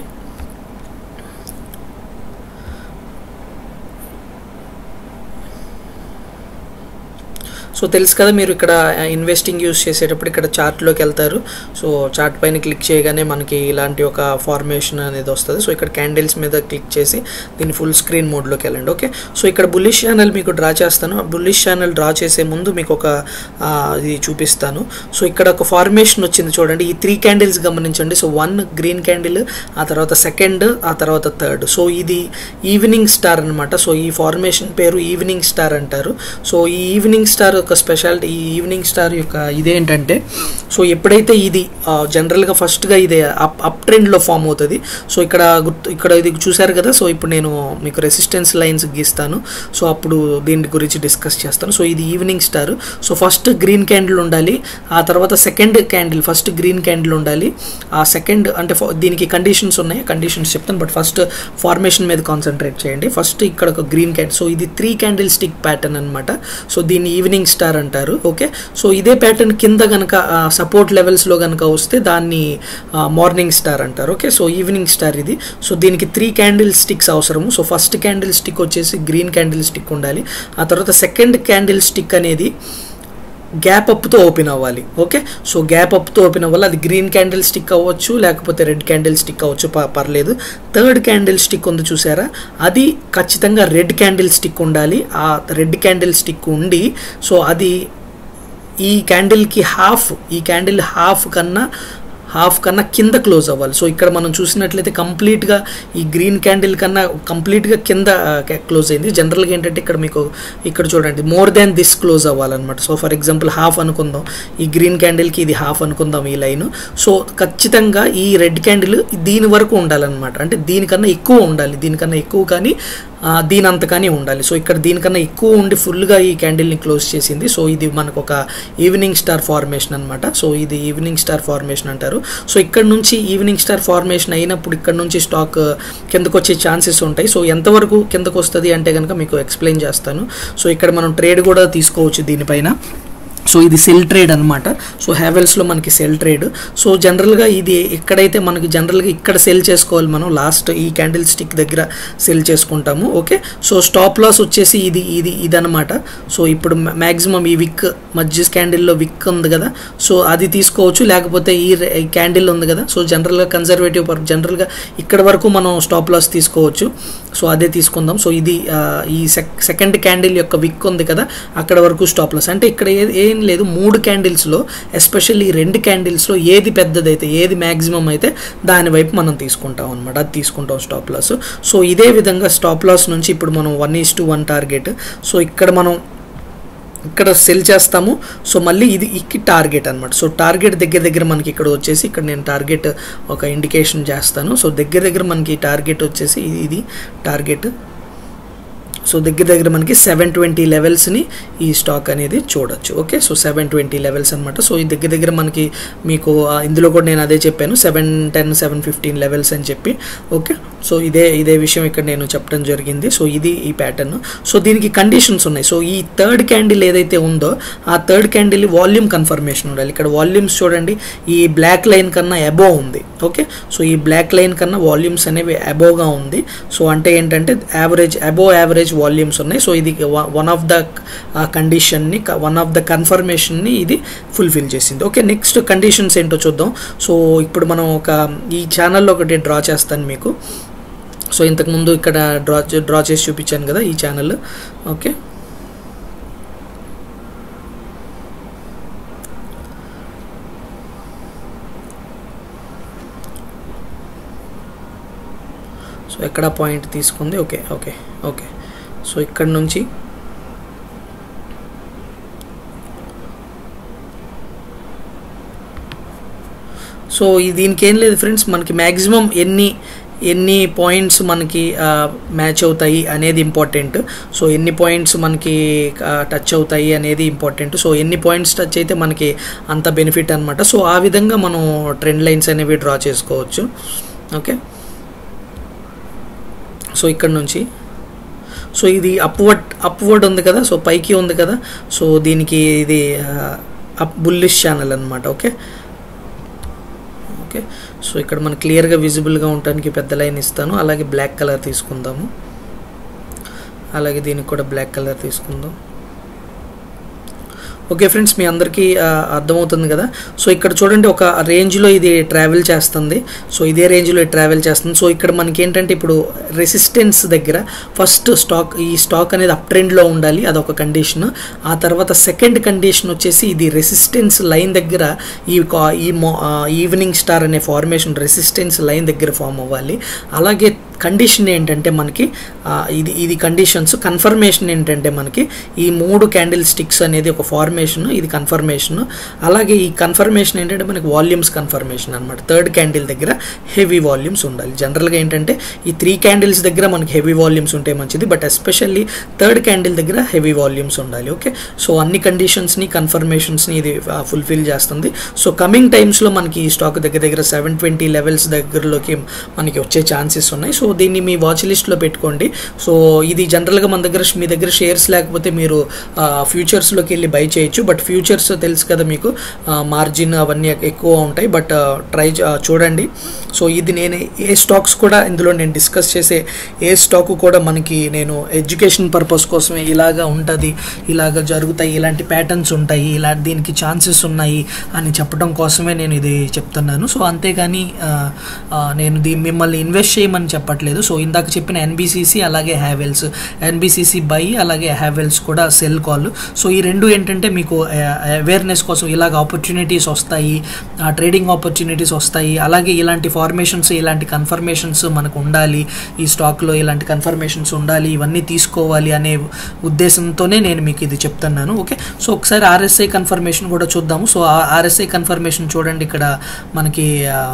సో తెలుసు కదా మీరు ఇక్కడ ఇన్వెస్టింగ్ యూస్ చేసేటప్పుడు ఇక్కడ చార్ట్లోకి వెళ్తారు సో చార్ట్ పైన క్లిక్ చేయగానే మనకి ఇలాంటి ఒక ఫార్మేషన్ అనేది వస్తుంది సో ఇక్కడ క్యాండిల్స్ మీద క్లిక్ చేసి దీన్ని ఫుల్ స్క్రీన్ మోడ్లోకి వెళ్ళండి ఓకే సో ఇక్కడ బుల్లిష్ ఛానల్ మీకు డ్రా చేస్తాను బుల్లిష్ ఛానల్ డ్రా చేసే ముందు మీకు ఒక ఆ, ఇది చూపిస్తాను సో ఇక్కడ ఒక ఫార్మేషన్ వచ్చింది చూడండి ఈ త్రీ క్యాండిల్స్ గమనించండి సో వన్ గ్రీన్ క్యాండిల్ ఆ తర్వాత సెకండ్ ఆ తర్వాత థర్డ్ సో ఇది ఈవినింగ్ స్టార్ అనమాట సో ఈ ఫార్మేషన్ పేరు ఈవినింగ్ స్టార్ అంటారు సో ఈ ఈవినింగ్ స్టార్ యొక్క స్పెషాలిటీ ఈ ఈవినింగ్ స్టార్ యొక్క ఇదేంటంటే సో ఎప్పుడైతే ఇది జనరల్గా ఫస్ట్గా ఇది అప్ అప్ ట్రెండ్లో ఫామ్ అవుతుంది సో ఇక్కడ గుర్తు ఇక్కడ ఇది చూశారు కదా సో ఇప్పుడు నేను మీకు రెసిస్టెన్స్ లైన్స్ గీస్తాను సో అప్పుడు దీని గురించి డిస్కస్ చేస్తాను సో ఇది evening star so first green candle ఉండాలి ఆ తర్వాత second candle first green candle ఉండాలి ఆ సెకండ్ అంటే ఫ- దీనికి కండిషన్స్ ఉన్నాయి కండిషన్స్ చెప్తాను బట్ ఫస్ట్ ఫార్మేషన్ మీద కాన్సన్ట్రేట్ చేయండి ఫస్ట్ ఇక్కడ ఒక గ్రీన్ క్యాండిల్ సో ఇది త్రీ క్యాండిల్ స్టిక్ ప్యాటర్న్ అనమాట సో దీన్ని ఈవినింగ్ స్టార్ అంటారు ఓకే సో ఇదే ప్యాటర్న్ కింద కనుక సపోర్ట్ లెవెల్స్లో కనుక వస్తే దాన్ని మార్నింగ్ స్టార్ అంటారు ఓకే సో ఈవినింగ్ స్టార్ ఇది సో దీనికి త్రీ క్యాండిల్ స్టిక్స్ అవసరము సో ఫస్ట్ క్యాండిల్ స్టిక్ వచ్చేసి గ్రీన్ క్యాండిల్ స్టిక్ ఉండాలి ఆ తర్వాత సెకండ్ క్యాండిల్ స్టిక్ అనేది గ్యాప్ అప్తో ఓపెన్ అవ్వాలి ఓకే సో గ్యాప్ అప్తో ఓపెన్ అవ్వాలి అది గ్రీన్ క్యాండిల్ స్టిక్ అవ్వచ్చు లేకపోతే రెడ్ క్యాండిల్ స్టిక్ అవ్వచ్చు ప- పర్లేదు థర్డ్ క్యాండిల్ స్టిక్ ఉంది చూసారా అది ఖచ్చితంగా రెడ్ క్యాండిల్ స్టిక్ ఉండాలి ఆ రెడ్ క్యాండిల్ స్టిక్ ఉండి సో అది ఈ క్యాండిల్కి హాఫ్ ఈ క్యాండిల్ హాఫ్ కన్నా హాఫ్ కన్నా కింద క్లోజ్ అవ్వాలి సో ఇక్కడ మనం చూసినట్లయితే కంప్లీట్గా ఈ గ్రీన్ క్యాండిల్ కన్నా కంప్లీట్గా కింద క్లోజ్ అయింది జనరల్గా ఏంటంటే ఇక్కడ మీకు ఇక్కడ చూడండి మోర్ దాన్ దిస్ క్లోజ్ అవ్వాలన్నమాట సో ఫర్ ఎగ్జాంపుల్ హాఫ్ అనుకుందాం ఈ గ్రీన్ క్యాండిల్కి ఇది హాఫ్ అనుకుందాం ఈ లైన్ సో ఖచ్చితంగా ఈ రెడ్ క్యాండిల్ దీని వరకు ఉండాలన్నమాట అంటే దీనికన్నా ఎక్కువ ఉండాలి దీనికన్నా ఎక్కువ కానీ ఆ, దీని అంత కానీ ఉండాలి సో ఇక్కడ దీనికన్నా ఎక్కువ ఉండి ఫుల్గా ఈ క్యాండిల్ని క్లోజ్ చేసింది సో ఇది మనకు ఒక ఈవినింగ్ స్టార్ ఫార్మేషన్ అనమాట సో ఇది ఈవినింగ్ స్టార్ ఫార్మేషన్ అంటారు సో ఇక్కడ నుంచి ఈవినింగ్ స్టార్ ఫార్మేషన్ అయినప్పుడు ఇక్కడ నుంచి స్టాక్ కిందకు వచ్చే ఛాన్సెస్ ఉంటాయి సో ఎంతవరకు కిందకు వస్తుంది అంటే కనుక మీకు ఎక్స్ప్లెయిన్ చేస్తాను సో ఇక్కడ మనం ట్రేడ్ కూడా తీసుకోవచ్చు దీనిపైన సో ఇది సెల్ ట్రేడ్ అనమాట సో హ్యావెల్స్లో మనకి సెల్ ట్రేడ్ సో జనరల్గా ఇది ఎక్కడైతే మనకి జనరల్గా ఇక్కడ సెల్ చేసుకోవాలి మనం లాస్ట్ ఈ క్యాండిల్ స్టిక్ దగ్గర సెల్ చేసుకుంటాము ఓకే సో స్టాప్ లాస్ వచ్చేసి ఇది ఇది ఇదనమాట సో ఇప్పుడు మ్యాక్సిమం ఈ విక్ మధ్య క్యాండిల్లో విక్ ఉంది కదా సో అది తీసుకోవచ్చు లేకపోతే ఈ రె- ఈ క్యాండిల్ ఉంది కదా సో జనరల్గా కన్జర్వేటివ్ పర్ జనరల్గా ఇక్కడ వరకు మనం స్టాప్ లాస్ తీసుకోవచ్చు సో అదే తీసుకుందాం సో ఇది ఆ, ఈ సెక్ సెకండ్ క్యాండిల్ యొక్క విక్ ఉంది కదా అక్కడ వరకు స్టాప్ లాస్ అంటే ఇక్కడ ఏ- ఏం లేదు మూడు క్యాండిల్స్లో ఎస్పెషల్లీ రెండు క్యాండిల్స్లో ఏది పెద్దదైతే ఏది మ్యాక్సిమం అయితే దాని వైపు మనం తీసుకుంటాం అనమాట అది తీసుకుంటాం స్టాప్ లాస్ సో ఇదే విధంగా స్టాప్ లాస్ నుంచి ఇప్పుడు మనం one is to one target so ఇక్కడ మనం ఇక్కడ సెల్ చేస్తాము సో మళ్ళీ ఇది ఇక్కి టార్గెట్ అనమాట సో టార్గెట్ దగ్గర దగ్గర మనకి ఇక్కడ వచ్చేసి ఇక్కడ నేను టార్గెట్ ఒక ఇండికేషన్ చేస్తాను సో దగ్గర దగ్గర మనకి టార్గెట్ వచ్చేసి ఇది ఇది టార్గెట్ సో దగ్గర దగ్గర మనకి సెవెన్ ట్వంటీ లెవెల్స్ని ఈ స్టాక్ అనేది చూడొచ్చు okay so seven twenty levels అనమాట సో ఈ దగ్గర దగ్గర మనకి మీకు ఆ, ఇందులో కూడా నేను అదే చెప్పాను seven ten seven fifteen levels అని చెప్పి ఓకే సో ఇదే ఇదే విషయం ఇక్కడ నేను చెప్పడం జరిగింది సో ఇది ఈ ప్యాటర్న్ సో దీనికి కండిషన్స్ ఉన్నాయి సో ఈ థర్డ్ క్యాండిల్ ఏదైతే ఉందో ఆ థర్డ్ క్యాండిల్ వాల్యూమ్ కన్ఫర్మేషన్ ఉండాలి ఇక్కడ వాల్యూమ్స్ చూడండి ఈ బ్లాక్ లైన్ కన్నా అబోవ్ ఉంది ఓకే సో ఈ బ్లాక్ లైన్ కన్నా వాల్యూమ్స్ అనేవి అబోవ్గా ఉంది సో అంటే ఏంటంటే యావరేజ్ అబోవ్ యావరేజ్ వాల్యూమ్స్ ఉన్నాయి సో ఇది వన్ ఆఫ్ ద కండిషన్ని వన్ ఆఫ్ ద కన్ఫర్మేషన్ని ఇది ఫుల్ఫిల్ చేసింది ఓకే నెక్స్ట్ కండిషన్స్ ఏంటో చూద్దాం సో ఇప్పుడు మనం ఒక ఈ ఛానల్లో ఒకటి డ్రా చేస్తాను మీకు సో ఇంతకుముందు ఇక్కడ డ్రా డ్రా చేసి చూపించాను కదా ఈ ఛానల్ ఓకే సో ఎక్కడ పాయింట్ తీసుకుంది ఓకే ఓకే ఓకే సో ఇక్కడ నుంచి సో ఈ దీనికి ఏం లేదు ఫ్రెండ్స్ మనకి మ్యాక్సిమం ఎన్ని ఎన్ని పాయింట్స్ మనకి మ్యాచ్ అవుతాయి అనేది ఇంపార్టెంట్ సో ఎన్ని పాయింట్స్ మనకి టచ్ అవుతాయి అనేది ఇంపార్టెంట్ సో ఎన్ని పాయింట్స్ టచ్ అయితే మనకి అంత బెనిఫిట్ అనమాట సో ఆ విధంగా మనం ట్రెండ్ లైన్స్ అనేవి డ్రా చేసుకోవచ్చు ఓకే సో ఇక్కడ నుంచి సో ఇది అప్వర్డ్ అప్వర్డ్ ఉంది కదా సో పైకి ఉంది కదా సో దీనికి ఇది అప్ బుల్లిష్ ఛానల్ అనమాట ఓకే ఓకే సో ఇక్కడ మనకు క్లియర్గా విజిబుల్గా ఉండడానికి పెద్ద లైన్ ఇస్తాను అలాగే బ్లాక్ కలర్ తీసుకుందాము అలాగే దీనికి కూడా బ్లాక్ కలర్ తీసుకుందాం ఓకే ఫ్రెండ్స్ మీ అందరికీ అర్థమవుతుంది కదా సో ఇక్కడ చూడండి ఒక రేంజ్లో ఇది ట్రావెల్ చేస్తుంది సో ఇదే రేంజ్లో ట్రావెల్ చేస్తుంది సో ఇక్కడ మనకి ఏంటంటే ఇప్పుడు రెసిస్టెన్స్ దగ్గర ఫస్ట్ స్టాక్ ఈ స్టాక్ అనేది అప్ ట్రెండ్లో ఉండాలి అదొక కండిషన్ ఆ తర్వాత సెకండ్ కండిషన్ వచ్చేసి ఇది రెసిస్టెన్స్ లైన్ దగ్గర ఈ ఈ ఈవినింగ్ స్టార్ అనే ఫార్మేషన్ రెసిస్టెన్స్ లైన్ దగ్గర ఫామ్ అవ్వాలి అలాగే కండిషన్ ఏంటంటే మనకి ఇది ఇది కండిషన్స్ కన్ఫర్మేషన్ ఏంటంటే మనకి ఈ మూడు క్యాండిల్ స్టిక్స్ అనేది ఒక ఫార్మేషన్ ఇది కన్ఫర్మేషన్ అలాగే ఈ కన్ఫర్మేషన్ ఏంటంటే మనకి వాల్యూమ్స్ కన్ఫర్మేషన్ అనమాట థర్డ్ క్యాండిల్ దగ్గర హెవీ వాల్యూమ్స్ ఉండాలి జనరల్గా ఏంటంటే ఈ త్రీ క్యాండిల్స్ దగ్గర మనకి హెవీ వాల్యూమ్స్ ఉంటే మంచిది బట్ ఎస్పెషల్లీ థర్డ్ క్యాండిల్ దగ్గర హెవీ వాల్యూమ్స్ ఉండాలి ఓకే సో అన్ని కండిషన్స్ని కన్ఫర్మేషన్స్ని ఇది ఫుల్ఫిల్ చేస్తుంది సో కమింగ్ టైమ్స్లో మనకి ఈ స్టాక్ దగ్గర దగ్గర సెవెన్ ట్వంటీ లెవెల్స్ దగ్గరలోకి మనకి వచ్చే ఛాన్సెస్ ఉన్నాయి సో దీన్ని మీ వాచ్ లిస్ట్లో పెట్టుకోండి సో ఇది జనరల్గా మన దగ్గర మీ దగ్గర షేర్స్ లేకపోతే మీరు ఫ్యూచర్స్లోకి వెళ్ళి బై చేయొచ్చు బట్ ఫ్యూచర్స్ తెలుసు కదా మీకు మార్జిన్ అవన్నీ ఎక్కువ ఉంటాయి బట్ ట్రై చూడండి సో ఇది నేను ఏ స్టాక్స్ కూడా ఇందులో నేను డిస్కస్ చేసే ఏ స్టాక్ కూడా మనకి నేను ఎడ్యుకేషన్ పర్పస్ కోసమే ఇలాగా ఉంటుంది ఇలాగ జరుగుతాయి ఇలాంటి ప్యాటర్న్స్ ఉంటాయి ఇలా దీనికి ఛాన్సెస్ ఉన్నాయి అని చెప్పడం కోసమే నేను ఇది చెప్తున్నాను సో అంతేగాని నేను దీ మిమ్మల్ని ఇన్వెస్ట్ చేయమని చెప్పట్లేదు సో ఇందాక చెప్పిన ఎన్బిసిసి అలాగే హ్యావెల్స్ ఎన్బిసిసి బై అలాగే హ్యావెల్స్ కూడా సెల్ కాల్ సో ఈ రెండు ఏంటంటే మీకు అవేర్నెస్ కోసం ఇలాగ ఆపర్చునిటీస్ వస్తాయి ట్రేడింగ్ ఆపర్చునిటీస్ వస్తాయి అలాగే ఇలాంటి ఫార్మేషన్స్ ఇలాంటి కన్ఫర్మేషన్స్ మనకు ఉండాలి ఈ స్టాక్లో ఇలాంటి కన్ఫర్మేషన్స్ ఉండాలి ఇవన్నీ తీసుకోవాలి అనే ఉద్దేశంతోనే నేను మీకు ఇది చెప్తున్నాను ఓకే సో ఒకసారి ఆర్ఎస్ఐ కన్ఫర్మేషన్ కూడా చూద్దాము సో ఆర్ఎస్ఐ కన్ఫర్మేషన్ చూడండి ఇక్కడ మనకి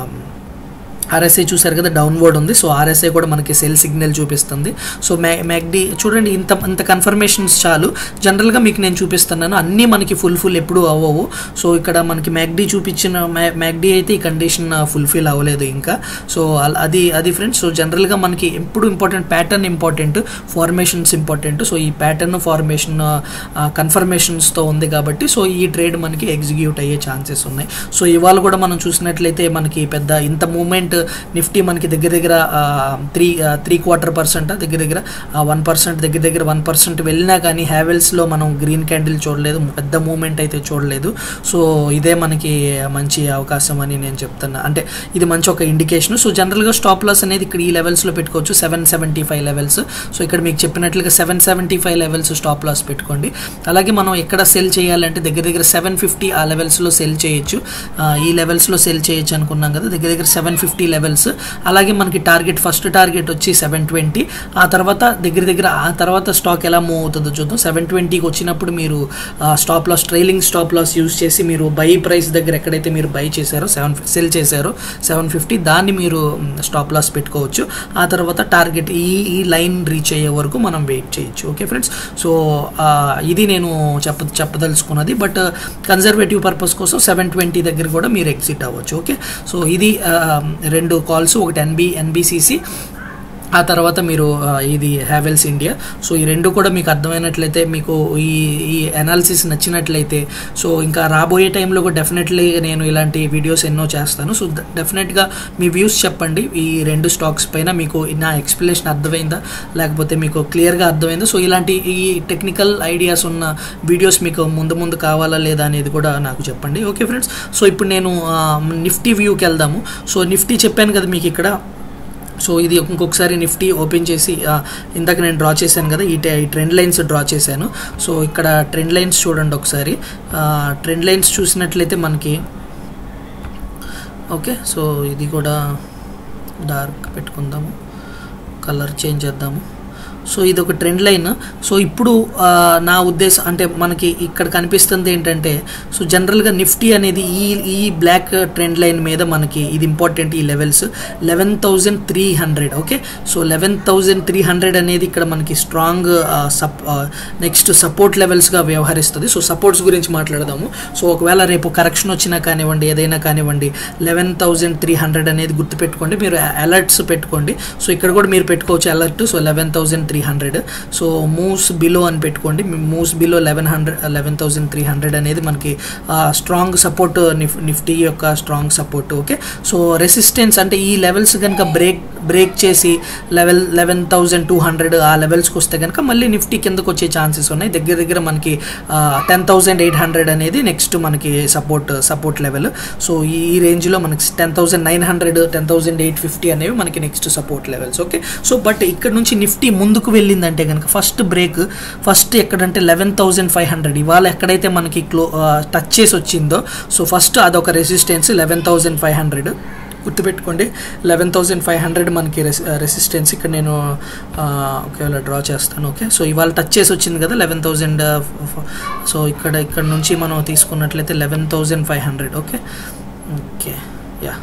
ఆర్ఎస్ఐ చూసారు కదా డౌన్వర్డ్ ఉంది సో ఆర్ఎస్ఐ కూడా మనకి సెల్ సిగ్నల్ చూపిస్తుంది సో మ్యా మ్యాక్డీ చూడండి ఇంత ఇంత కన్ఫర్మేషన్స్ చాలు జనరల్గా మీకు నేను చూపిస్తున్నాను అన్నీ మనకి ఫుల్ ఫుల్ ఎప్పుడు అవ్వవు సో ఇక్కడ మనకి మ్యాక్డీ చూపించిన మ్యాక్డీ అయితే ఈ కండిషన్ ఫుల్ఫిల్ అవ్వలేదు ఇంకా సో అది అది ఫ్రెండ్స్ సో జనరల్గా మనకి ఎప్పుడు important pattern important formations important so ఈ ప్యాటర్న్ ఫార్మేషన్ కన్ఫర్మేషన్స్తో ఉంది కాబట్టి సో ఈ ట్రేడ్ మనకి ఎగ్జిక్యూట్ అయ్యే ఛాన్సెస్ ఉన్నాయి సో ఇవాళ కూడా మనం చూసినట్లయితే మనకి పెద్ద ఇంత మూమెంట్ నిఫ్టీ మనకి దగ్గర దగ్గర త్రీ త్రీ క్వార్టర్ పర్సెంట్ దగ్గర దగ్గర వన్ పర్సెంట్ దగ్గర దగ్గర వన్ పర్సెంట్ వెళ్ళినా కానీ హ్యావెల్స్లో మనం గ్రీన్ క్యాండిల్ చూడలేదు పెద్ద మూమెంట్ అయితే చూడలేదు సో ఇదే మనకి మంచి అవకాశం అని నేను చెప్తున్నా అంటే ఇది మంచి ఒక ఇండికేషన్ సో జనరల్గా స్టాప్ లాస్ అనేది ఇక్కడ ఈ లెవెల్స్లో పెట్టుకోవచ్చు seven seventy five levels so ఇక్కడ మీకు చెప్పినట్లుగా seven seventy five levels stop loss పెట్టుకోండి అలాగే మనం ఎక్కడ సెల్ చేయాలంటే దగ్గర దగ్గర సెవెన్ ఫిఫ్టీ ఆ లెవెల్స్లో సెల్ చేయొచ్చు ఈ లెవెల్స్లో సెల్ చేయొచ్చు అనుకున్నాం కదా దగ్గర దగ్గర సెవెన్ ఫిఫ్టీ లెవెల్స్ అలాగే మనకి టార్గెట్ ఫస్ట్ టార్గెట్ వచ్చి సెవెన్ ట్వంటీ ఆ తర్వాత దగ్గర దగ్గర ఆ తర్వాత స్టాక్ ఎలా మూవ్ అవుతుందో చూద్దాం సెవెన్ ట్వంటీకి వచ్చినప్పుడు మీరు stop loss trailing stop loss use చేసి మీరు బై ప్రైస్ దగ్గర ఎక్కడైతే మీరు బై చేశారో సెవెన్ సెల్ చేశారో సెవెన్ ఫిఫ్టీ దాన్ని మీరు స్టాప్ లాస్ పెట్టుకోవచ్చు ఆ తర్వాత టార్గెట్ ఈ ఈ లైన్ రీచ్ అయ్యే వరకు మనం వెయిట్ చేయొచ్చు ఓకే ఫ్రెండ్స్ సో ఇది నేను చెప్ప చెప్పదలుచుకున్నది బట్ కన్జర్వేటివ్ పర్పస్ కోసం సెవెన్ ట్వంటీ దగ్గర కూడా మీరు ఎగ్జిట్ అవ్వచ్చు ఓకే సో ఇది రెండు కాల్స్ ఒకటి ఎన్బి ఎన్బిసిసి ఆ తర్వాత మీరు ఆ, ఇది హ్యావెల్స్ ఇండియా సో ఈ రెండు కూడా మీకు అర్థమైనట్లయితే మీకు ఈ ఈ అనాలిసిస్ నచ్చినట్లయితే సో ఇంకా రాబోయే టైంలో కూడా డెఫినెట్లీ నేను ఇలాంటి వీడియోస్ ఎన్నో చేస్తాను సో డెఫినెట్గా మీ వ్యూస్ చెప్పండి ఈ రెండు స్టాక్స్ పైన మీకు నా ఎక్స్ప్లెనేషన్ అర్థమైందా లేకపోతే మీకు క్లియర్గా అర్థమైందా సో ఇలాంటి ఈ టెక్నికల్ ఐడియాస్ ఉన్న వీడియోస్ మీకు ముందు ముందు కావాలా లేదా అనేది కూడా నాకు చెప్పండి ఓకే ఫ్రెండ్స్ సో ఇప్పుడు నేను ఆ, నిఫ్టీ వ్యూకి వెళ్దాము సో నిఫ్టీ చెప్పాను కదా మీకు ఇక్కడ సో ఇది ఇంకొకసారి నిఫ్టీ ఓపెన్ చేసి ఆ, ఇందాక నేను డ్రా చేశాను కదా ఈ ట- ఈ ట్రెండ్ లైన్స్ డ్రా చేశాను సో ఇక్కడ ట్రెండ్ లైన్స్ చూడండి ఒకసారి ఆ, ట్రెండ్ లైన్స్ చూసినట్లయితే మనకి ఓకే సో ఇది కూడా డార్క్ పెట్టుకుందాము కలర్ చేంజ్ చేద్దాము సో ఇది ఒక ట్రెండ్ లైన్ సో ఇప్పుడు ఆ, నా ఉద్దేశం అంటే మనకి ఇక్కడ కనిపిస్తుంది ఏంటంటే సో జనరల్గా నిఫ్టీ అనేది ఈ ఈ బ్లాక్ ట్రెండ్ లైన్ మీద మనకి ఇది ఇంపార్టెంట్ ఈ levels eleven thousand three hundred okay so eleven thousand three hundred అనేది ఇక్కడ మనకి స్ట్రాంగ్ సప్ నెక్స్ట్ సపోర్ట్ లెవెల్స్గా వ్యవహరిస్తుంది సో సపోర్ట్స్ గురించి మాట్లాడదాము సో ఒకవేళ రేపు కరెక్షన్ వచ్చినా కానివ్వండి ఏదైనా కానివ్వండి లెవెన్ థౌజండ్ త్రీ హండ్రెడ్ అనేది గుర్తుపెట్టుకోండి మీరు అలర్ట్స్ పెట్టుకోండి సో ఇక్కడ కూడా మీరు పెట్టుకోవచ్చు alert so eleven thousand three hundred so moves below అని పెట్టుకోండి moves below eleven hundred eleven thousand three hundred అనేది మనకి స్ట్రాంగ్ సపోర్ట్ నిఫ్టీ యొక్క strong support okay so resistance అంటే ఈ లెవెల్స్ కనుక బ్రేక్ బ్రేక్ చేసి level eleven thousand two hundred ఆ లెవెల్స్కి వస్తే కనుక మళ్ళీ నిఫ్టీ కిందకు వచ్చే ఛాన్సెస్ ఉన్నాయి దగ్గర దగ్గర మనకి టెన్ థౌజండ్ ఎయిట్ హండ్రెడ్ అనేది నెక్స్ట్ మనకి సపోర్ట్ సపోర్ట్ లెవెల్ సో ఈ ఈ రేంజ్లో మనకి ten thousand nine hundred ten thousand eight fifty అనేవి మనకి next support levels okay so but ఇక్కడ నుంచి నిఫ్టీ ముందుకు వెళ్ళిందంటే కనుక ఫస్ట్ బ్రేక్ ఫస్ట్ ఎక్కడంటే లెవెన్ థౌసండ్ ఫైవ్ హండ్రెడ్ ఇవాళ ఎక్కడైతే మనకి క్లో టచ్ చేసి వచ్చిందో సో ఫస్ట్ అదొక resistance eleven thousand five hundred గుర్తుపెట్టుకోండి లెవెన్ థౌసండ్ ఫైవ్ హండ్రెడ్ మనకి రెసి రెసిస్టెన్స్ ఇక్కడ నేను ఆ, ఒకవేళ డ్రా చేస్తాను ఓకే సో ఇవాళ టచ్ చేసి వచ్చింది కదా లెవెన్ థౌసండ్ సో ఇక్కడ ఇక్కడ నుంచి మనం తీసుకున్నట్లయితే eleven thousand five hundred okay okay yeah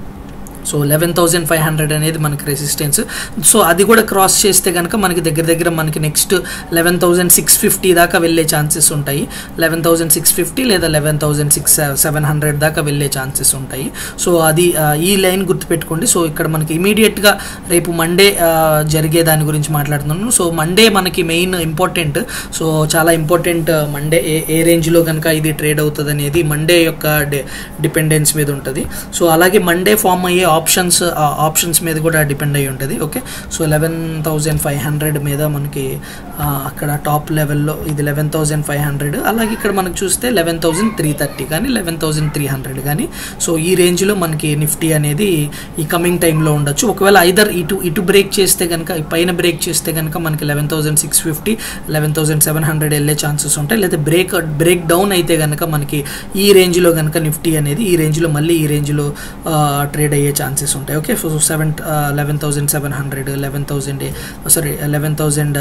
so eleven thousand five hundred అనేది మనకి రెసిస్టెన్స్ సో అది కూడా క్రాస్ చేస్తే కనుక మనకి దగ్గర దగ్గర మనకి next eleven thousand six fifty దాకా వెళ్ళే ఛాన్సెస్ ఉంటాయి లెవెన్ థౌజండ్ సిక్స్ ఫిఫ్టీ లేదా eleven thousand six seven hundred దాకా వెళ్ళే ఛాన్సెస్ ఉంటాయి సో అది ఆ, ఈ లైన్ గుర్తుపెట్టుకోండి సో ఇక్కడ మనకి ఇమీడియట్గా రేపు మండే జరిగే దాని గురించి మాట్లాడుతున్నాను సో మండే మనకి మెయిన్ ఇంపార్టెంట్ సో చాలా ఇంపార్టెంట్ మండే ఏ ఏ రేంజ్లో కనుక ఇది ట్రేడ్ అవుతుంది అనేది మండే యొక్క డిపెండెన్స్ మీద ఉంటుంది సో అలాగే మండే ఫామ్ అయ్యే ఆప్షన్స్ ఆప్షన్స్ మీద కూడా డిపెండ్ అయి ఉంటుంది okay so eleven thousand five hundred మీద మనకి ఆ, అక్కడ టాప్ లెవెల్లో ఇది లెవెన్ థౌజండ్ ఫైవ్ హండ్రెడ్ అలాగే ఇక్కడ మనకు చూస్తే లెవెన్ థౌజండ్ త్రీ థర్టీ కానీ లెవెన్ థౌజండ్ త్రీ హండ్రెడ్ కానీ సో ఈ రేంజ్లో మనకి నిఫ్టీ అనేది ఈ కమింగ్ టైంలో ఉండొచ్చు ఒకవేళ ఐదర్ ఇటు ఇటు బ్రేక్ చేస్తే కనుక ఈ పైన బ్రేక్ చేస్తే కనుక మనకి eleven thousand six fifty eleven thousand seven hundred వెళ్ళే ఛాన్సెస్ ఉంటాయి లేదా బ్రేక్ బ్రేక్ డౌన్ అయితే కనుక మనకి ఈ రేంజ్లో కనుక నిఫ్టీ అనేది ఈ రేంజ్లో మళ్ళీ ఈ రేంజ్లో ట్రేడ్ అయ్యే ఛాన్సెస్ ఉంటాయి okay so seven eleven thousand seven hundred eleven thousand sorry eleven thousand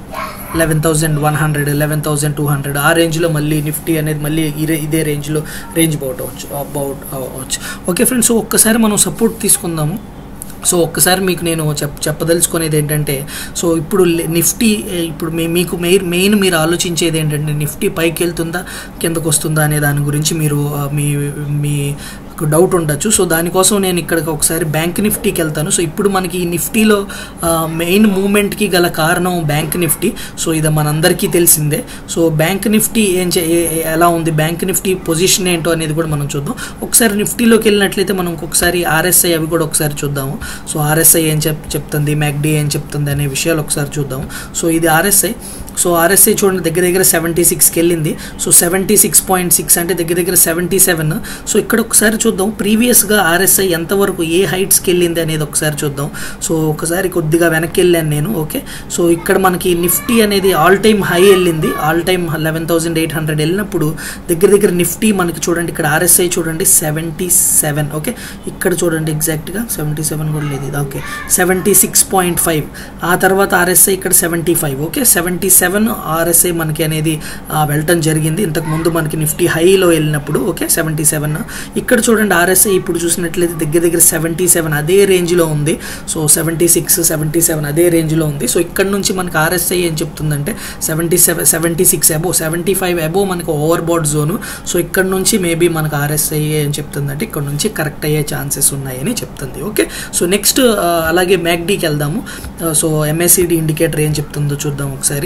eleven thousand one hundred eleven thousand two hundred ఆ రేంజ్లో మళ్ళీ నిఫ్టీ అనేది మళ్ళీ ఇదే ఇదే రేంజ్లో రేంజ్ బౌట్ అవ్వచ్చు అబౌట్ అవ్వచ్చు ఓకే ఫ్రెండ్స్ సో ఒక్కసారి మనం సపోర్ట్ తీసుకుందాము సో ఒక్కసారి మీకు నేను చెప్ చెప్పదలుచుకునేది ఏంటంటే సో ఇప్పుడు లె- నిఫ్టీ ఏ, ఇప్పుడు మీ మీకు మెయిన్ మెయిన్ మీరు ఆలోచించేది ఏంటంటే నిఫ్టీ పైకి వెళ్తుందా కిందకు వస్తుందా అనే దాని గురించి మీరు ఆ, మీ మీ డౌట్ ఉండొచ్చు సో దానికోసం నేను ఇక్కడికి ఒకసారి బ్యాంక్ నిఫ్టీకి వెళ్తాను సో ఇప్పుడు మనకి ఈ నిఫ్టీలో మెయిన్ మూమెంట్కి గల కారణం బ్యాంక్ నిఫ్టీ సో ఇది మనందరికీ తెలిసిందే సో బ్యాంక్ నిఫ్టీ ఏం చే ఏ- ఏ- ఎలా ఉంది బ్యాంక్ నిఫ్టీ పొజిషన్ ఏంటో అనేది కూడా మనం చూద్దాం ఒకసారి నిఫ్టీలోకి వెళ్ళినట్లయితే మనం ఇంకొకసారి ఆర్ఎస్ఐ అవి కూడా ఒకసారి చూద్దాము సో ఆర్ఎస్ఐ ఏం చెప్ చెప్తుంది మ్యాక్డీ ఏం చెప్తుంది అనే విషయాలు ఒకసారి చూద్దాం సో ఇది ఆర్ఎస్ఐ సో ఆర్ఎస్ఐ చూడండి దగ్గర దగ్గర సెవెంటీ సిక్స్కి వెళ్ళింది సో సెవెంటీ సిక్స్ పాయింట్ సిక్స్ అంటే దగ్గర దగ్గర సెవెంటీ సెవెన్ సో ఇక్కడ ఒకసారి చూద్దాం ప్రీవియస్గా ఆర్ఎస్ఐ ఎంతవరకు ఏ హైట్స్కి వెళ్ళింది అనేది ఒకసారి చూద్దాం సో ఒకసారి కొద్దిగా వెనక్కి వెళ్ళాను నేను ఓకే సో ఇక్కడ మనకి నిఫ్టీ అనేది ఆల్ టైమ్ హై వెళ్ళింది all time eleven thousand eight hundred వెళ్ళినప్పుడు దగ్గర దగ్గర నిఫ్టీ మనకి చూడండి ఇక్కడ ఆర్ఎస్ఐ చూడండి సెవెంటీ సెవెన్ ఓకే ఇక్కడ చూడండి ఎగ్జాక్ట్గా సెవెంటీ సెవెన్ కూడా లేదు ఇది okay seventy six point five ఆ తర్వాత ఆర్ఎస్ఐ ఇక్కడ seventy five okay seventy seven RSI మనకి అనేది ఆ, వెళ్ళటం జరిగింది ఇంతకు ముందు మనకి నిఫ్టీ హైలో వెళ్ళినప్పుడు ఓకే సెవెంటీ సెవెన్ ఇక్కడ చూడండి ఆర్ఎస్ఐ ఇప్పుడు చూసినట్లయితే దగ్గర దగ్గర సెవెంటీ సెవెన్ అదే రేంజ్లో ఉంది so seventy six seventy seven అదే రేంజ్లో ఉంది సో ఇక్కడ నుంచి మనకి ఆర్ఎస్ఐ ఏం చెప్తుందంటే seventy seven seventy six above seventy five above మనకి ఓవర్ బోర్డ్ జోను సో ఇక్కడ నుంచి మేబీ మనకు ఆర్ఎస్ఐ ఏం చెప్తుందంటే ఇక్కడ నుంచి కరెక్ట్ అయ్యే ఛాన్సెస్ ఉన్నాయని చెప్తుంది ఓకే సో నెక్స్ట్ అలాగే మ్యాక్డీకి వెళ్దాము సో ఎంఎస్సిడి ఇండికేటర్ ఏం చెప్తుందో చూద్దాం ఒకసారి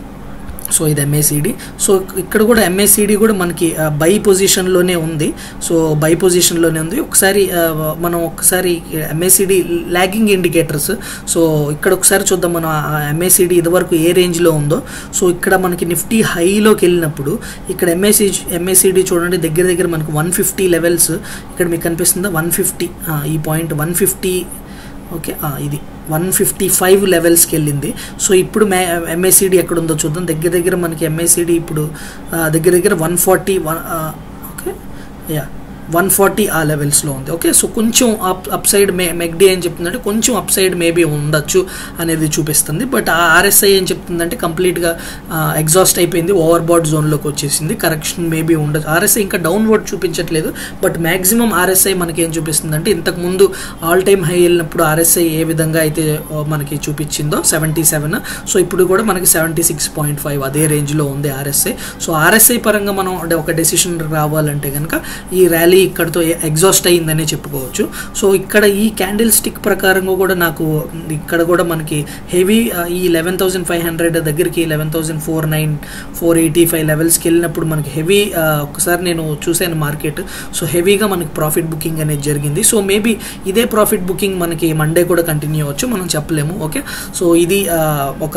సో ఇది ఎంఏసిడి సో ఇక్కడ కూడా ఎంఏసిడి కూడా మనకి బై పొజిషన్లోనే ఉంది సో బై పొజిషన్లోనే ఉంది ఒకసారి ఆ, మనం ఒకసారి ఎంఏసిడి లాగింగ్ ఇండికేటర్స్ సో ఇక్కడ ఒకసారి చూద్దాం మనం ఎంఏసిడి ఇదివరకు ఏ రేంజ్లో ఉందో సో ఇక్కడ మనకి నిఫ్టీ హైలోకి వెళ్ళినప్పుడు ఇక్కడ ఎంఏసి ఎంఏసిడి చూడండి దగ్గర దగ్గర మనకు వన్ ఫిఫ్టీ లెవెల్స్ ఇక్కడ మీకు కనిపిస్తుందా వన్ ఫిఫ్టీ ఈ పాయింట్ వన్ ఫిఫ్టీ ఓకే ఆ, ఇది వన్ ఫిఫ్టీ ఫైవ్ లెవెల్స్కి వెళ్ళింది సో ఇప్పుడు మే ఎంఏసిడి ఎక్కడ ఉందో చూద్దాం దగ్గర దగ్గర మనకి ఎంఏసిడి ఇప్పుడు ఆ, దగ్గర దగ్గర one forty one okay yeah one forty ఆ లెవెల్స్లో ఉంది ఓకే సో కొంచెం up upside MACD ఏం చెప్తుందంటే కొంచెం అప్ సైడ్ మేబీ ఉండొచ్చు అనేది చూపిస్తుంది బట్ ఆ ఆర్ఎస్ఐ ఏం చెప్తుందంటే కంప్లీట్గా ఎగ్జాస్ట్ అయిపోయింది ఓవర్ బాడ్ జోన్లోకి వచ్చేసింది కరెక్షన్ మేబీ ఉండదు ఆర్ఎస్ఐ ఇంకా డౌన్వర్డ్ చూపించట్లేదు బట్ మ్యాక్సిమం ఆర్ఎస్ఐ మనకి ఏం చూపిస్తుందంటే ఇంతకు ముందు ఆల్ టైమ్ హై వెళ్ళినప్పుడు ఆర్ఎస్ఐ ఏ విధంగా అయితే ఆ, మనకి చూపించిందో సెవెంటీ సెవెన్ సో ఇప్పుడు కూడా మనకి సెవెంటీ సిక్స్ పాయింట్ ఫైవ్ అదే రేంజ్లో ఉంది ఆర్ఎస్ఐ సో ఆర్ఎస్ఐ పరంగా మనం అంటే ఒక డెసిషన్ రావాలంటే కనుక ఈ ర్యాలీ ఇక్కడతో ఎగ్జాస్ట్ అయ్యిందనే చెప్పుకోవచ్చు సో ఇక్కడ ఈ క్యాండిల్ స్టిక్ ప్రకారంగా కూడా నాకు ఇక్కడ కూడా మనకి హెవీ ఈ లెవెన్ థౌసండ్ ఫైవ్ హండ్రెడ్ దగ్గరికి eleven thousand four nine four eighty five లెవెల్స్కి వెళ్ళినప్పుడు మనకి హెవీ ఒకసారి నేను చూశాను మార్కెట్ సో హెవీగా మనకి ప్రాఫిట్ బుకింగ్ అనేది జరిగింది సో మేబీ ఇదే ప్రాఫిట్ బుకింగ్ మనకి మండే కూడా కంటిన్యూ అవ్వచ్చు మనం చెప్పలేము ఓకే సో ఇది ఆ, ఒక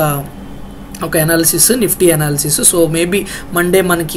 ఒక analysis Nifty analysis so maybe Monday మనకి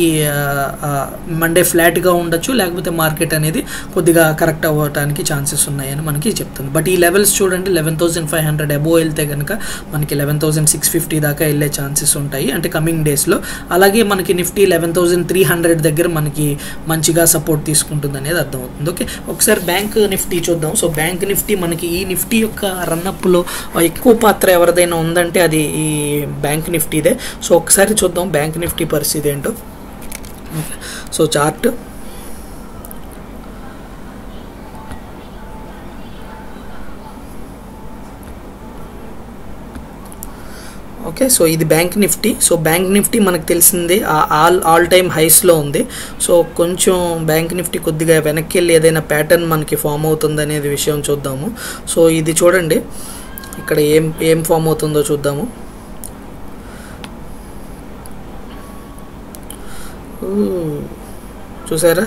మండే ఫ్లాట్గా ఉండొచ్చు లేకపోతే మార్కెట్ అనేది కొద్దిగా కరెక్ట్ అవ్వడానికి ఛాన్సెస్ ఉన్నాయని మనకి చెప్తుంది బట్ ఈ లెవెల్స్ చూడండి eleven thousand five hundred above వెళ్తే కనుక మనకి లెవెన్ థౌసండ్ సిక్స్ ఫిఫ్టీ దాకా వెళ్ళే ఛాన్సెస్ ఉంటాయి అంటే కమింగ్ డేస్లో అలాగే మనకి Nifty eleven thousand three hundred దగ్గర మనకి మంచిగా సపోర్ట్ తీసుకుంటుంది అనేది అర్థమవుతుంది ఓకే ఒకసారి బ్యాంక్ నిఫ్టీ చూద్దాం సో బ్యాంక్ నిఫ్టీ మనకి ఈ నిఫ్టీ యొక్క రన్నప్లో ఎక్కువ పాత్ర ఎవరిదైనా ఉందంటే అది ఈ బ్యాంక్ నిఫ్టీదే సో ఒకసారి చూద్దాం బ్యాంక్ నిఫ్టీ పరిస్థితి ఏంటో okay so chart okay so ఇది bank Nifty so bank Nifty మనకు తెలిసింది ఆ ఆల్ ఆల్ టైమ్ హైస్లో ఉంది సో కొంచెం బ్యాంక్ నిఫ్టీ కొద్దిగా వెనక్కి వెళ్ళి ఏదైనా ప్యాటర్న్ మనకి ఫామ్ అవుతుంది అనేది విషయం చూద్దాము సో ఇది చూడండి ఇక్కడ ఏం ఏం ఫామ్ అవుతుందో చూద్దాము ఊ, చూసారా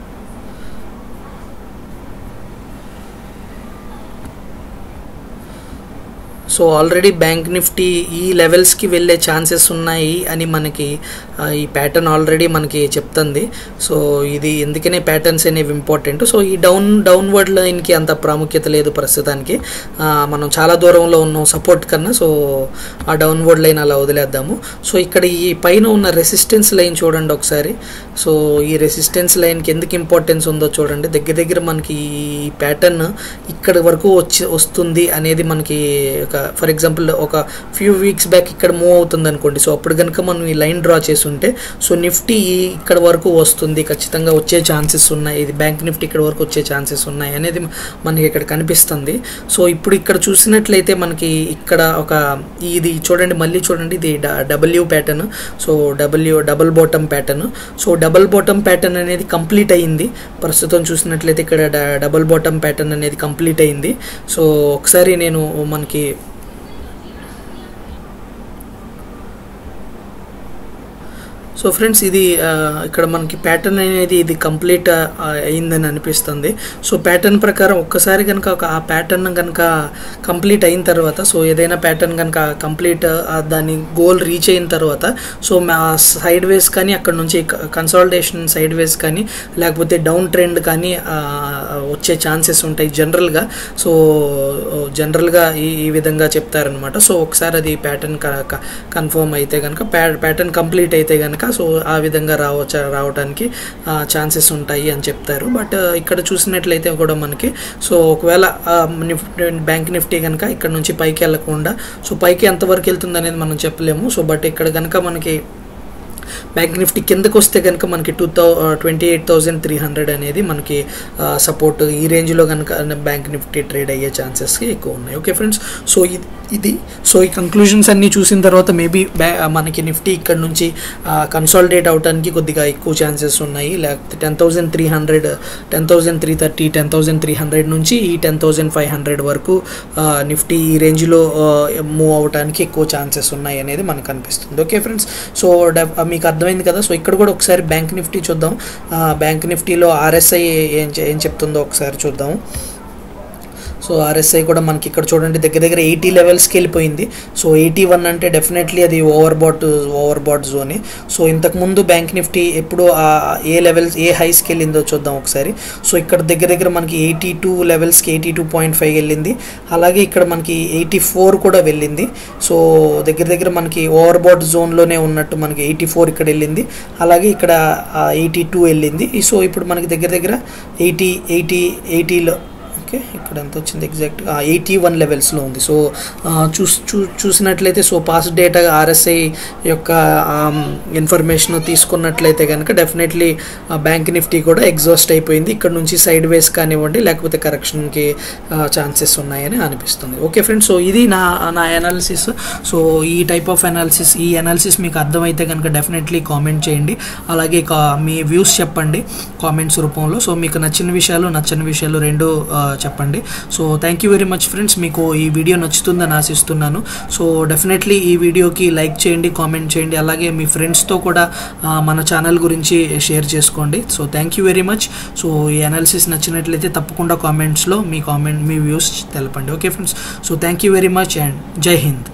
సో ఆల్రెడీ బ్యాంక్ నిఫ్టీ ఈ లెవెల్స్కి వెళ్ళే ఛాన్సెస్ ఉన్నాయి అని మనకి ఆ, ఈ ప్యాటర్న్ ఆల్రెడీ మనకి చెప్తుంది సో ఇది ఎందుకనే ప్యాటర్న్స్ అనేవి ఇంపార్టెంట్ సో ఈ డౌన్ డౌన్వర్డ్ లైన్కి అంత ప్రాముఖ్యత లేదు ప్రస్తుతానికి ఆ, మనం చాలా దూరంలో ఉన్నాం సపోర్ట్ కన్నా సో ఆ డౌన్వర్డ్ లైన్ అలా వదిలేద్దాము సో ఇక్కడ ఈ పైన ఉన్న రెసిస్టెన్స్ లైన్ చూడండి ఒకసారి సో ఈ రెసిస్టెన్స్ లైన్కి ఎందుకు ఇంపార్టెన్స్ ఉందో చూడండి దగ్గర దగ్గర మనకి ఈ ప్యాటర్న్ ఇక్కడ వరకు వచ్చి వస్తుంది అనేది మనకి ఒక ఫర్ ఎగ్జాంపుల్ ఒక ఫ్యూ వీక్స్ బ్యాక్ ఇక్కడ మూవ్ అవుతుంది అనుకోండి సో అప్పుడు కనుక మనం ఈ లైన్ డ్రా చేసి ఉంటే సో నిఫ్టీ ఇక్కడ వరకు వస్తుంది ఖచ్చితంగా వచ్చే ఛాన్సెస్ ఉన్నాయి ఇది బ్యాంక్ నిఫ్టీ ఇక్కడ వరకు వచ్చే ఛాన్సెస్ ఉన్నాయి అనేది మనకి ఇక్కడ కనిపిస్తుంది సో ఇప్పుడు ఇక్కడ చూసినట్లయితే మనకి ఇక్కడ ఒక ఇది చూడండి మళ్ళీ చూడండి ఇది W pattern so W double bottom pattern so double bottom pattern అనేది కంప్లీట్ అయ్యింది ప్రస్తుతం చూసినట్లయితే ఇక్కడ డబుల్ బాటమ్ ప్యాటర్న్ అనేది కంప్లీట్ అయింది సో ఒకసారి నేను మనకి సో ఫ్రెండ్స్ ఇది ఆ, ఇక్కడ మనకి ప్యాటర్న్ అనేది ఇది కంప్లీట్ ఆ, అయిందని అనిపిస్తుంది సో ప్యాటర్న్ ప్రకారం ఒక్కసారి కనుక ఒక ఆ ప్యాటర్న్ కనుక కంప్లీట్ అయిన తర్వాత సో ఏదైనా ప్యాటర్న్ కనుక కంప్లీట్ ఆ, దాని గోల్ రీచ్ అయిన తర్వాత సో సైడ్ వేస్ కానీ అక్కడ నుంచి కన్సాలిడేషన్ సైడ్ వేస్ కానీ లేకపోతే డౌన్ ట్రెండ్ కానీ ఆ, వచ్చే ఛాన్సెస్ ఉంటాయి జనరల్గా సో జనరల్గా ఈ ఈ విధంగా చెప్తారనమాట సో ఒకసారి అది ప్యాటర్న్ కన్ఫర్మ్ అయితే కనుక ప్యాటర్న్ కంప్లీట్ అయితే కనుక సో ఆ విధంగా రావచ్చ రావడానికి ఛాన్సెస్ ఉంటాయి అని చెప్తారు బట్ ఇక్కడ చూసినట్లయితే కూడా మనకి సో ఒకవేళ నిఫ్టీ బ్యాంక్ నిఫ్టీ కనుక ఇక్కడ నుంచి పైకి వెళ్ళకుండా సో పైకి ఎంతవరకు వెళ్తుంది అనేది మనం చెప్పలేము సో బట్ ఇక్కడ కనుక మనకి బ్యాంక్ నిఫ్టీ కిందకు వస్తే కనుక మనకి two thou twenty eight thousand three hundred అనేది మనకి సపోర్ట్ ఈ రేంజ్లో కనుక బ్యాంక్ నిఫ్టీ ట్రేడ్ అయ్యే ఛాన్సెస్ ఎక్కువ ఉన్నాయి ఓకే ఫ్రెండ్స్ సో ఇది ఇది సో ఈ కంక్లూజన్స్ అన్నీ చూసిన తర్వాత మేబీ బ్యా మనకి నిఫ్టీ ఇక్కడ నుంచి కన్సాలిడేట్ అవడానికి కొద్దిగా ఎక్కువ ఛాన్సెస్ ఉన్నాయి లేకపోతే ten thousand three hundred ten thousand three thirty ten thousand three hundred నుంచి ఈ టెన్ థౌజండ్ ఫైవ్ హండ్రెడ్ వరకు నిఫ్టీ ఈ రేంజ్లో మూవ్ అవడానికి ఎక్కువ ఛాన్సెస్ ఉన్నాయి అనేది మనకు అనిపిస్తుంది ఓకే ఫ్రెండ్స్ సో మీకు అర్థమైంది కదా సో ఇక్కడ కూడా ఒకసారి బ్యాంక్ నిఫ్టీ చూద్దాం బ్యాంక్ నిఫ్టీలో ఆర్ఎస్ఐ ఏం ఏం చెప్తుందో ఒకసారి చూద్దాం సో ఆర్ఎస్ఐ కూడా మనకి ఇక్కడ చూడండి దగ్గర దగ్గర ఎయిటీ లెవెల్స్కి వెళ్ళిపోయింది సో ఎయిటీ వన్ అంటే డెఫినెట్లీ అది ఓవర్ బాట్ ఓవర్ బాట్ జోనే సో ఇంతకుముందు బ్యాంక్ నిఫ్టీ ఎప్పుడు ఏ లెవెల్స్ ఏ హైస్కి వెళ్ళిందో చూద్దాం ఒకసారి సో ఇక్కడ దగ్గర దగ్గర మనకి ఎయిటీ టూ లెవెల్స్కి ఎయిటీ టూ పాయింట్ ఫైవ్ వెళ్ళింది అలాగే ఇక్కడ మనకి ఎయిటీ ఫోర్ కూడా వెళ్ళింది సో దగ్గర దగ్గర మనకి ఓవర్ బాట్ జోన్లోనే ఉన్నట్టు మనకి ఎయిటీ ఫోర్ ఇక్కడ వెళ్ళింది అలాగే ఇక్కడ ఎయిటీ టూ వెళ్ళింది సో ఇప్పుడు మనకి దగ్గర దగ్గర ఎయిటీ ఎయిటీ ఎయిటీలో ఓకే ఇక్కడ ఎంత వచ్చింది ఎగ్జాక్ట్ ఎయిటీ వన్ లెవెల్స్లో ఉంది సో చూస్ చూ చూసినట్లయితే సో పాస్ డేటా ఆర్ఎస్ఐ యొక్క ఇన్ఫర్మేషన్ తీసుకున్నట్లయితే కనుక డెఫినెట్లీ బ్యాంక్ నిఫ్టీ కూడా ఎగ్జాస్ట్ అయిపోయింది ఇక్కడ నుంచి సైడ్ వేస్ కానివ్వండి లేకపోతే కరెక్షన్కి ఛాన్సెస్ ఉన్నాయని అనిపిస్తుంది ఓకే ఫ్రెండ్స్ సో ఇది నా నా అనాలిసిస్ సో ఈ టైప్ ఆఫ్ అనాలిసిస్ ఈ అనాలిసిస్ మీకు అర్థమైతే కనుక డెఫినెట్లీ కామెంట్ చేయండి అలాగే మీ వ్యూస్ చెప్పండి కామెంట్స్ రూపంలో సో మీకు నచ్చిన విషయాలు నచ్చని విషయాలు రెండు చెప్పండి so thank you very much friends మీకు ఈ వీడియో నచ్చుతుందని ఆశిస్తున్నాను సో డెఫినెట్లీ ఈ వీడియోకి లైక్ చేయండి కామెంట్ చేయండి అలాగే మీ ఫ్రెండ్స్తో కూడా మన ఛానల్ గురించి షేర్ చేసుకోండి so thank you very much so ఈ అనాలిసిస్ నచ్చినట్లయితే తప్పకుండా కామెంట్స్లో మీ కామెంట్ మీ వ్యూస్ తెలపండి okay friends so thank you very much and Jai Hind